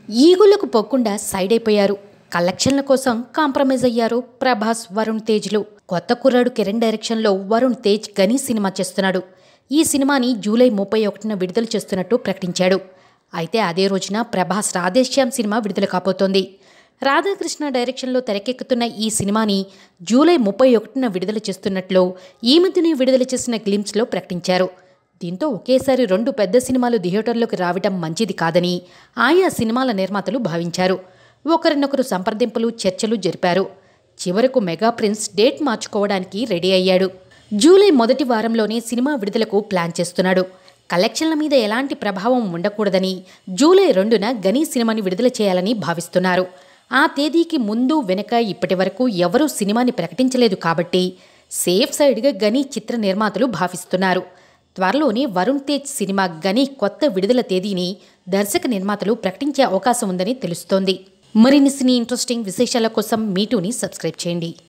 ఈగులకు పోకుండా సైడ్ అయిపోయారు కలెక్షన్ల కోసం కాంప్రమైజ్ అయ్యారు ప్రభాస్ వరుణ్ తేజ్లు కొత్త కుర్రాడు కిరణ్ డైరెక్షన్లో వరుణ్ తేజ్ గని సినిమా చేస్తున్నాడు ఈ సినిమాని జూలై ముప్పై ఒకటిన విడుదల చేస్తున్నట్టు ప్రకటించాడు అయితే అదే రోజున ప్రభాస్ రాధేశ్యామ్ సినిమా విడుదల కాబోతోంది రాధాకృష్ణ డైరెక్షన్లో తెరకెక్కుతున్న ఈ సినిమాని జూలై ముప్పై ఒకటిన విడుదల చేస్తున్నట్లు ఈ మధ్యనే విడుదల చేసిన గ్లిమ్స్లో ప్రకటించారు దీంతో ఒకేసారి రెండు పెద్ద సినిమాలు థియేటర్లోకి రావడం మంచిది కాదని ఆయా సినిమాల నిర్మాతలు భావించారు ఒకరినొకరు సంప్రదింపులు చర్చలు జరిపారు చివరకు మెగా ప్రిన్స్ డేట్ మార్చుకోవడానికి రెడీ అయ్యాడు జూలై మొదటి వారంలోనే సినిమా విడుదలకు ప్లాన్ చేస్తున్నాడు కలెక్షన్ల మీద ఎలాంటి ప్రభావం ఉండకూడదని జూలై రెండున గనీ సినిమాని విడుదల చేయాలని భావిస్తున్నారు ఆ తేదీకి ముందు వెనక ఇప్పటి వరకు ఎవరూ సినిమాని ప్రకటించలేదు కాబట్టి సేఫ్ సైడ్గా గనీ చిత్ర నిర్మాతలు భావిస్తున్నారు త్వరలోనే వరుణ్ తేజ్ సినిమా గని కొత్త విడుదల తేదీని దర్శక నిర్మాతలు ప్రకటించే అవకాశం ఉందని తెలుస్తోంది మరిన్ని సినీ ఇంట్రెస్టింగ్ విశేషాల కోసం మీటూని సబ్స్క్రైబ్ చేయండి